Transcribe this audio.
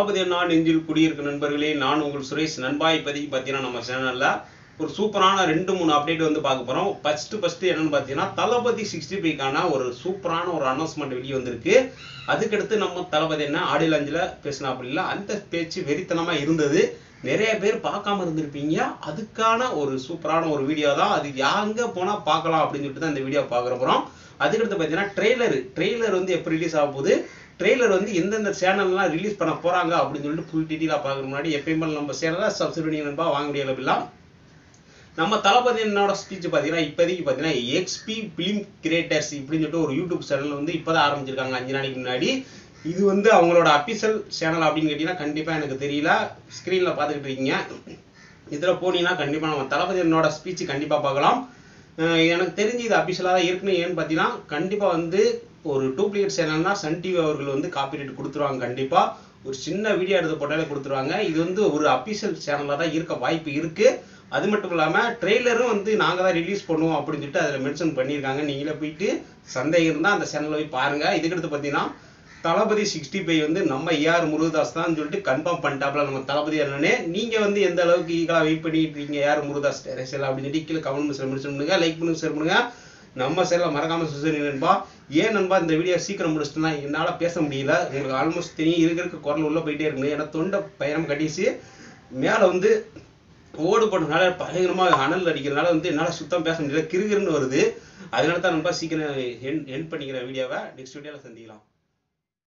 தளபதி அண்ணா நெஞ்சில் குடியிருக்க நண்பர்களே நான் உங்கள் சுரேஷ் நண்பா இப்போதைக்கு பார்த்தீங்கன்னா நம்ம சேனல்ல ஒரு சூப்பரான ரெண்டு மூணு அப்டேட் வந்து பார்க்க போறோம் ஃபர்ஸ்ட் ஃபர்ஸ்ட் என்னன்னு பார்த்தீங்கன்னா தளபதி சிக்ஸ்டி ஃபைவ்க்கான ஒரு சூப்பரான ஒரு அனௌன்ஸ்மெண்ட் வெளியே வந்திருக்கு அதுக்கடுத்து நம்ம தளபதி என்ன ஆடியோ லாஞ்சில் பேசினா அப்படி இல்லை அந்த பேச்சு வெறித்தனமா இருந்தது நிறைய பேர் பார்க்காம இருந்திருப்பீங்க அதுக்கான ஒரு சூப்பரான ஒரு வீடியோ தான் அது எங்க போனா பார்க்கலாம் அப்படின்னு சொல்லிட்டு தான் இந்த வீடியோ பார்க்க போறோம் அதுக்கடுத்து பார்த்தீங்கன்னா ட்ரெய்லர் ட்ரெய்லர் வந்து எப்போ ரிலீஸ் ஆக போகுது ட்ரெய்லர் வந்து எந்தெந்த சேனல்லாம் ரிலீஸ் பண்ண போறாங்க அப்படின்னு சொல்லிட்டு ஃபுல் டீட்டெயிலாக பார்க்குற முன்னாடி எப்பயுமே நம்ம சேனலை சப்ஸ்கிரைப் பண்ணி நண்பா வாங்க முடியல நம்ம தளபதி என்னோட ஸ்பீச் பார்த்தீங்கன்னா இப்போதைக்கு பார்த்தீங்கன்னா எக்ஸ்பி ஃபிலிம் கிரியேட்டர்ஸ் இப்படின்னு சொல்லிட்டு ஒரு யூடியூப் சேனல் வந்து இப்போதான் ஆரம்பிச்சிருக்காங்க அஞ்சு நாளைக்கு முன்னாடி இது வந்து அவங்களோட அபிஷியல் சேனல் அப்படின்னு கேட்டிங்கன்னா கண்டிப்பாக எனக்கு தெரியல ஸ்க்ரீனில் பார்த்துக்கிட்டு இருக்கீங்க இதில் போனீங்கன்னா கண்டிப்பாக நம்ம தளபதி என்னோட ஸ்பீச் கண்டிப்பாக பார்க்கலாம் அஹ் எனக்கு தெரிஞ்சு இது அபிஷியலாக தான் இருக்குன்னு ஏன்னு பார்த்தீங்கன்னா கண்டிப்பாக வந்து ஒரு டூப்ளிகேட் சேனல்னா சன் டிவி அவர்கள் வந்து காப்பிரைட் கொடுத்துருவாங்க கண்டிப்பாக ஒரு சின்ன வீடியோ எடுத்து போட்டாலே கொடுத்துருவாங்க இது வந்து ஒரு அபிஷியல் சேனலாக தான் இருக்க வாய்ப்பு இருக்கு அது மட்டும் இல்லாமல் ட்ரெய்லரும் வந்து நாங்கள் தான் ரிலீஸ் பண்ணுவோம் அப்படின்னு சொல்லிட்டு அதில் மென்ஷன் பண்ணியிருக்காங்க நீங்களே போயிட்டு சந்தேகம் இருந்தால் அந்த சேனலில் போய் பாருங்க இதுக்கடுத்து பார்த்தீங்கன்னா தளபதி சிக்ஸ்டி ஃபைவ் வந்து நம்ம ஏஆர் முருகதாஸ் தான் சொல்லிட்டு கன்ஃபார்ம் பண்ணிட்டாப்ல நம்ம தளபதி அண்ணனே நீங்க வந்து எந்த அளவுக்கு ஈகலா வெயிட் பண்ணிட்டு இருக்கீங்க ஏஆர் முருகதாஸ் டெரேசல் அப்படின்னு சொல்லி கீழே கமெண்ட் மென்ஷன் பண்ணுங்க லைக் பண்ணுங்க ஷேர் பண்ணுங்க நம்ம சேனல மறக்காம சுசரி நண்பா ஏன் நண்பா இந்த வீடியோ சீக்கிரம் முடிச்சிட்டேன்னா என்னால பேச முடியல உங்களுக்கு ஆல்மோஸ்ட் தெரியும் இருக்க இருக்க குரல் உள்ள போயிட்டே இருக்கு ஏன்னா தொண்டை பயணம் கட்டிச்சு மேல வந்து ஓடு போட்டனால பயங்கரமா அனல் அடிக்கிறதுனால வந்து என்னால சுத்தம் பேச முடியல கிறுகிறுன்னு வருது அதனால தான் நண்பா சீக்கிரம் என் என் பண்ணிக்கிற வீடியோவை நெக்ஸ்ட் வீடியோல சந்திக்கலாம்